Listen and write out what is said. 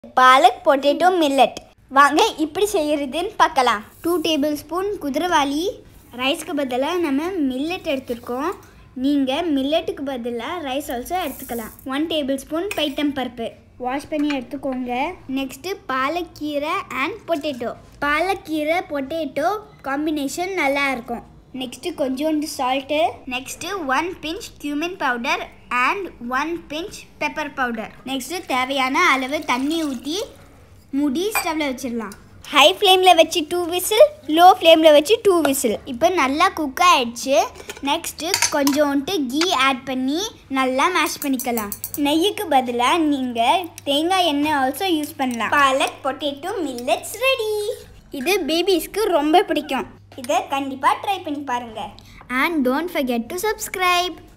palak potato millet வாங்க இப்படி செய்யறதுன்னு பார்க்கலாம் டூ டேபிள் ஸ்பூன் குதிரைவாளி ரைஸ்க்கு பதிலாக நம்ம மில்லட் எடுத்திருக்கோம் நீங்கள் மில்லட்டுக்கு பதிலாக ரைஸ் ஆல்சோ எடுத்துக்கலாம் ஒன் டேபிள் ஸ்பூன் பைட்டம் பருப்பு வாஷ் பண்ணி எடுத்துக்கோங்க நெக்ஸ்ட்டு பாலக்கீரை அண்ட் பொட்டேட்டோ பாலக்கீரை பொட்டேட்டோ காம்பினேஷன் நல்லா இருக்கும் நெக்ஸ்ட்டு கொஞ்சோண்டு salt next one pinch cumin powder and one pinch pepper powder next தேவையான அளவு தண்ணி ஊற்றி முடி ஸ்டவ்வில் வச்சிடலாம் ஹை ஃப்ளேமில் வச்சு டூ விசில் லோ ஃப்ளேமில் வச்சு டூ விசில் இப்போ நல்லா குக் ஆயிடுச்சு நெக்ஸ்ட்டு கொஞ்சோண்டு கீ ஆட் பண்ணி நல்லா மேஷ் பண்ணிக்கலாம் நெய்யுக்கு பதிலாக நீங்கள் தேங்காய் எண்ணெய் ஆல்சோ யூஸ் பண்ணலாம் பாலக் பொட்டேட்டோ மில்லட்ஸ் ரெடி இது பேபிஸ்க்கு ரொம்ப பிடிக்கும் இதை கண்டிப்பாக ட்ரை பண்ணி பாருங்கள் and don't forget to subscribe